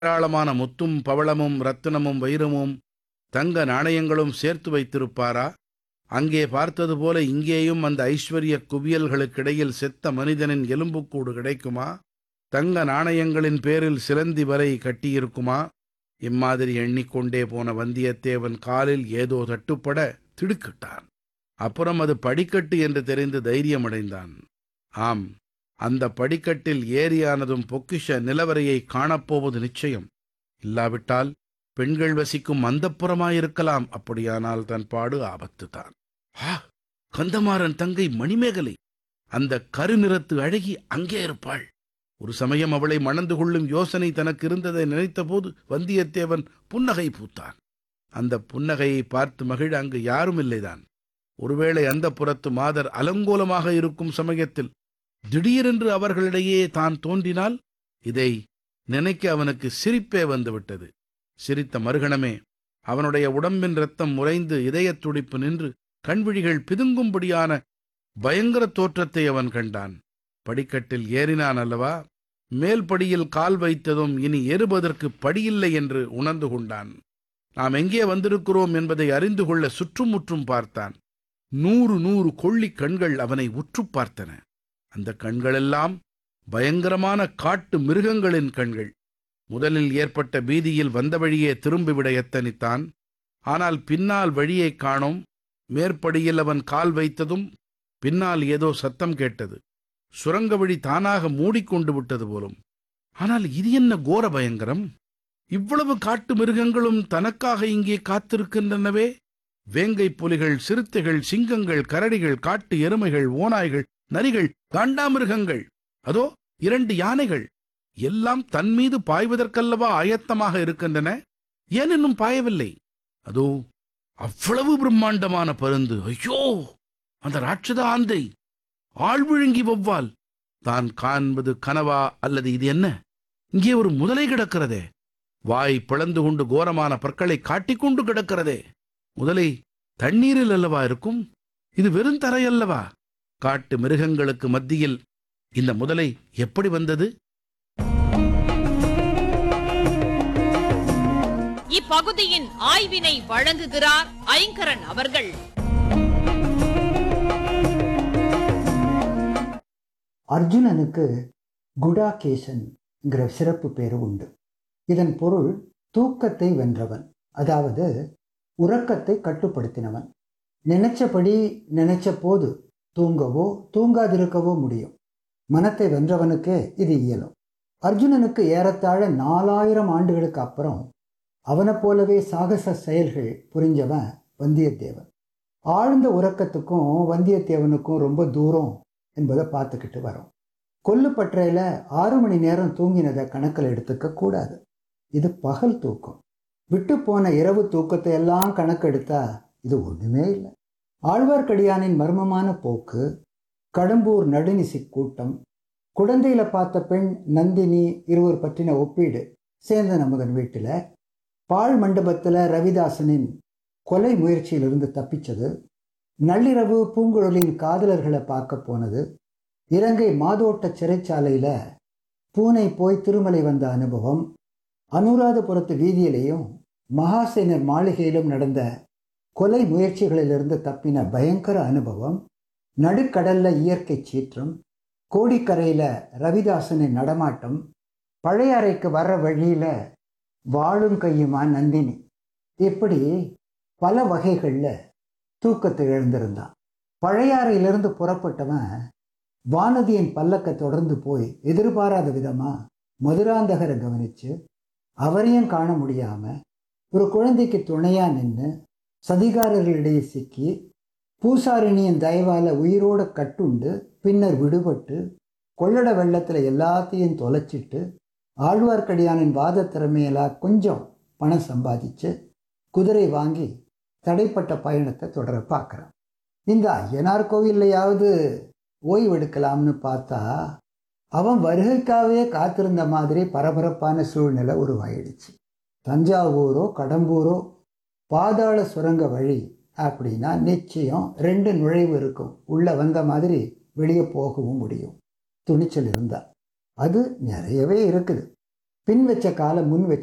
ஏராளமான முத்தும் பவளமும் ரத்தினமும் வைரமும் தங்க நாணயங்களும் சேர்த்து வைத்திருப்பாரா அங்கே பார்த்தது போல இங்கேயும் அந்த ஐஸ்வர்ய குவியல்களுக்கிடையில் செத்த மனிதனின் எலும்புக்கூடு கிடைக்குமா தங்க நாணயங்களின் பேரில் சிலந்தி வலை கட்டியிருக்குமா இம்மாதிரி எண்ணிக்கொண்டே போன வந்தியத்தேவன் காலில் ஏதோ தட்டுப்பட திடுக்கிட்டான் அப்புறம் அது படிக்கட்டு என்று தெரிந்து தைரியமடைந்தான் ஆம் அந்த படிக்கட்டில் ஏரியானதும் பொக்கிஷ நிலவரையை காணப்போவது நிச்சயம் இல்லாவிட்டால் பெண்கள் வசிக்கும் அந்தப்புறமாயிருக்கலாம் அப்படியானால் தன் பாடு ஆபத்துதான் ஆ கந்தமாறன் தங்கை மணிமேகலை அந்த கருநிறத்து அழகி அங்கே இருப்பாள் ஒரு சமயம் அவளை மணந்து கொள்ளும் யோசனை தனக்கு இருந்ததை நினைத்தபோது வந்தியத்தேவன் புன்னகை பூத்தான் அந்த புன்னகையை பார்த்து மகிழ அங்கு யாரும் இல்லைதான் ஒருவேளை அந்த புறத்து மாதர் அலங்கோலமாக இருக்கும் சமயத்தில் திடீரென்று அவர்களிடையே தான் தோன்றினால் இதை நினைக்க அவனுக்கு சிரிப்பே வந்துவிட்டது சிரித்த மறுகணமே அவனுடைய உடம்பின் ரத்தம் முறைந்து இதயத் துடிப்பு நின்று கண்விழிகள் பிதுங்கும்படியான பயங்கர தோற்றத்தை அவன் கண்டான் படிக்கட்டில் ஏறினான் அல்லவா மேல் படியில் கால் வைத்ததும் இனி ஏறுவதற்கு படியில்லை என்று உணர்ந்து கொண்டான் நாம் எங்கே வந்திருக்கிறோம் என்பதை அறிந்து கொள்ள சுற்றுமுற்றும் பார்த்தான் நூறு நூறு கொள்ளிக் கண்கள் அவனை உற்று பார்த்தன அந்த கண்களெல்லாம் பயங்கரமான காட்டு மிருகங்களின் கண்கள் முதலில் ஏற்பட்ட பீதியில் வந்த வழியே திரும்பிவிட எத்தனித்தான் ஆனால் பின்னால் வழியைக் காணோம் மேற்படியில் அவன் கால் வைத்ததும் பின்னால் ஏதோ சத்தம் கேட்டது சுரங்க வழி தானாக மூடிக்கொண்டு விட்டது போலும் ஆனால் இது என்ன கோர பயங்கரம் இவ்வளவு காட்டு மிருகங்களும் தனக்காக இங்கே காத்திருக்கின்றனவே வேங்கை புலிகள் சிறுத்தைகள் சிங்கங்கள் கரடிகள் காட்டு எருமைகள் ஓநாய்கள் நரிகள் காண்டாமிருகங்கள் அதோ இரண்டு யானைகள் எல்லாம் தன் மீது பாய்வதற்கல்லவா ஆயத்தமாக இருக்கின்றன ஏன் இன்னும் பாயவில்லை அதோ அவ்வளவு பிரம்மாண்டமான பருந்து ஐயோ அந்த ராட்சத ஆந்தை ஆழ்விழுங்கி வௌவால் தான் காண்பது கனவா அல்லது இது என்ன இங்கே ஒரு முதலை கிடக்கிறதே வாய் பிளந்து கொண்டு கோரமான பற்களை காட்டிக்கொண்டு கிடக்கிறதே முதலை தண்ணீரில் அல்லவா இருக்கும் இது வெறும் தரை அல்லவா காட்டு மிருகங்களுக்கு மத்தியில் இந்த முதலை எப்படி வந்தது இப்பகுதியின் ஆய்வினை வழங்குகிறார் ஐங்கரன் அவர்கள் அர்ஜுனனுக்கு குடாகேசன்கிற சிறப்பு பேரு உண்டு இதன் பொருள் தூக்கத்தை வென்றவன் அதாவது உறக்கத்தை கட்டுப்படுத்தினவன் நினைச்சபடி நினைச்ச போது தூங்கவோ தூங்காதிருக்கவோ முடியும் மனத்தை வென்றவனுக்கே இது இயலும் அர்ஜுனனுக்கு ஏறத்தாழ நாலாயிரம் ஆண்டுகளுக்கு அப்புறம் அவனைப் போலவே சாகச செயல்கள் புரிஞ்சவன் வந்தியத்தேவன் ஆழ்ந்த உறக்கத்துக்கும் வந்தியத்தேவனுக்கும் ரொம்ப தூரம் என்பதை பார்த்துக்கிட்டு வரோம் கொல்லுப்பற்றையில் ஆறு மணி நேரம் தூங்கினதை கணக்கில் எடுத்துக்க கூடாது இது பகல் தூக்கம் விட்டு போன இரவு தூக்கத்தை எல்லாம் கணக்கெடுத்தா இது ஒன்றுமே இல்லை ஆழ்வார்க்கடியானின் மர்மமான போக்கு கடம்பூர் நடுநிசி கூட்டம் குழந்தையில பார்த்த பெண் நந்தினி இருவர் பற்றின ஒப்பீடு சேந்தன் அமுதன் வீட்டில் பாழ் மண்டபத்தில் ரவிதாசனின் கொலை முயற்சியிலிருந்து தப்பிச்சது நள்ளிரவு பூங்குழலின் காதலர்களை பார்க்க போனது இலங்கை மாதோட்ட சிறைச்சாலையில் பூனை போய் திருமலை வந்த அனுபவம் அனுராதபுரத்து வீதியிலேயும் மகாசேனர் மாளிகையிலும் நடந்த கொலை முயற்சிகளிலிருந்து தப்பின பயங்கர அனுபவம் நடுக்கடல்ல இயற்கை சீற்றம் கோடிக்கரையில் ரவிதாசனின் நடமாட்டம் பழைய அறைக்கு வர்ற வழியில் வாழும் கையுமா நந்தினி இப்படி பல வகைகளில் தூக்கத்தை இழந்திருந்தான் பழையாறையிலிருந்து புறப்பட்டவன் வானதியின் பல்லக்க தொடர்ந்து போய் எதிர்பாராத விதமா மதுராந்தகரை கவனிச்சு அவரையும் காண முடியாம ஒரு குழந்தைக்கு துணையா நின்று சதிகாரர்களிடையே சிக்கி பூசாரிணியின் தயவால உயிரோட கட்டுண்டு பின்னர் விடுபட்டு கொள்ளட வெள்ளத்தில் எல்லாத்தையும் தொலைச்சிட்டு ஆழ்வார்க்கடியானின் வாத திறமையெல்லாம் கொஞ்சம் பணம் சம்பாதிச்சு குதிரை வாங்கி தடைப்பட்ட பயணத்தை தொடர பார்க்குறான் இந்த ஐயனார் கோவில்லையாவது ஓய்வெடுக்கலாம்னு பார்த்தா அவன் வருகைக்காகவே காத்திருந்த மாதிரி பரபரப்பான சூழ்நிலை உருவாயிடுச்சு தஞ்சாவூரோ கடம்பூரோ பாதாள சுரங்க வழி அப்படின்னா நிச்சயம் ரெண்டு நுழைவு இருக்கும் உள்ளே வந்த மாதிரி வெளியே போகவும் முடியும் துணிச்சல் இருந்தா அது நிறையவே இருக்குது பின் வச்ச காலை முன் வச்சு